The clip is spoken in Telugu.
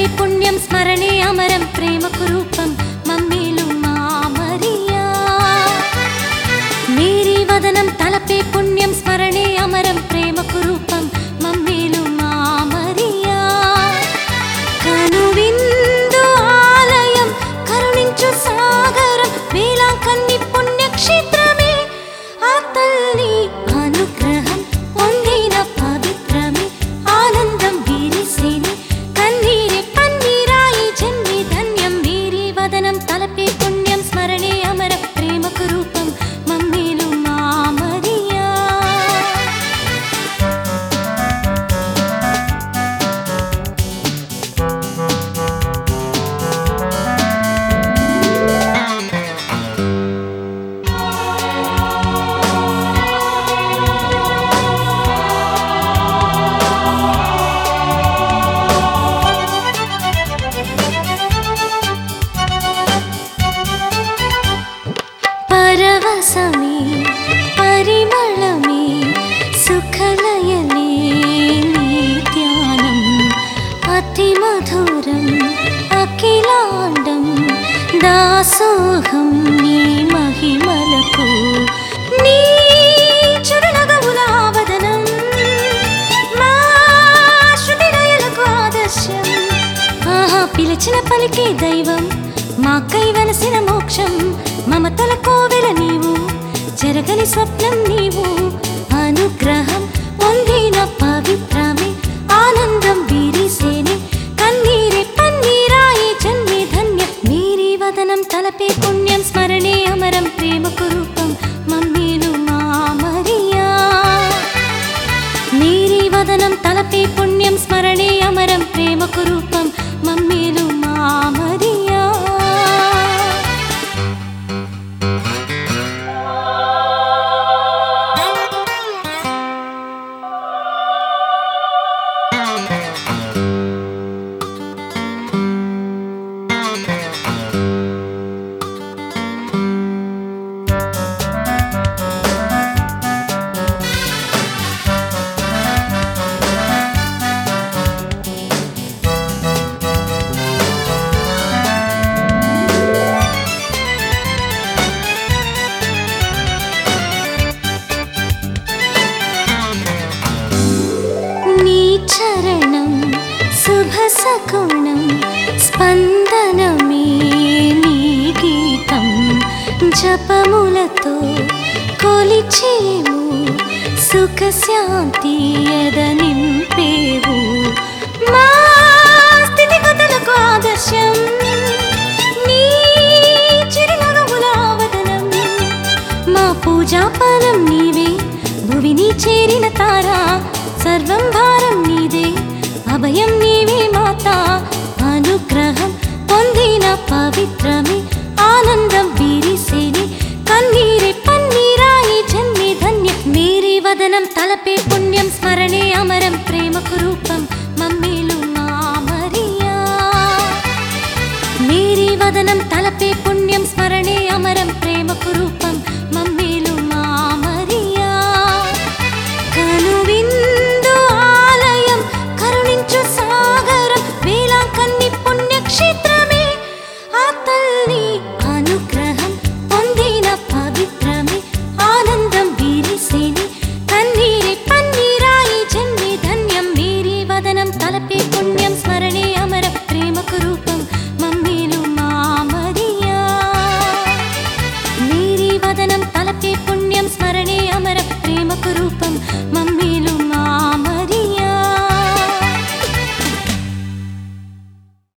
తలపే పుణ్యం స్మరణే అమరం ప్రేమకు రూపం మమ్మీలు మా మరియా మేరీ వదనం తలపే పుణ్యం స్మరణే అమరం ప్రేమకు రూపం మమ్మీలు మా మరియా కనువిందు ఆలయం కరుణించు సాగరం వేలాకన్ని పుణ్యక్షేత్రమే ఆ తల్లి అనుగ్రహం పొందిన పవిత్రమే ఆనందం వీరిసేని కన్నీరే పన్నీరాయి జన్మి ధన్యం వీరి వదనం తలపే పుణ్యం స్మరణే అమర ప్రేమకు రూపం మమ్మీలు మా మరియా పరవశమే పరిమళమే సుఖలయలే నీ ధ్యానం అతి మధురం అఖిలాండం దాసోహం నీ మహిమలకు నీ చురునగవులావదనం మా శృతిలయలకు ఆదర్శం ఆహా పిలిచిన పలికే దైవం మాకై వెలసిన మోక్షం మమతల కోవెల నీవు జరగని స్వప్నం నీవు అనుగ్రహం పొందిన పవిత్రమే ఆనందం వీరిసేనే కన్నీరే పన్నీరాయి జన్మి ధన్య మీరి వదనం తలపే పుణ్యం స్మరణే అమరం ప్రేమకు రూపం మమ్మీలు మా మరియా మీరి వదనం తలపే పుణ్యం స్మరణే అమరం ప్రేమకు రూపం మమ్మీలు మా మరియా నీ చరణం శుభ సగుణం స్పందనమే నీ గీతం జపములతో కొలిచేవు సుఖ శాంతి ఎద నింపేవు మా స్థితిగతులకు ఆదర్శం నీ చిరునగవుల వదనం మా పూజా ఫలం నీ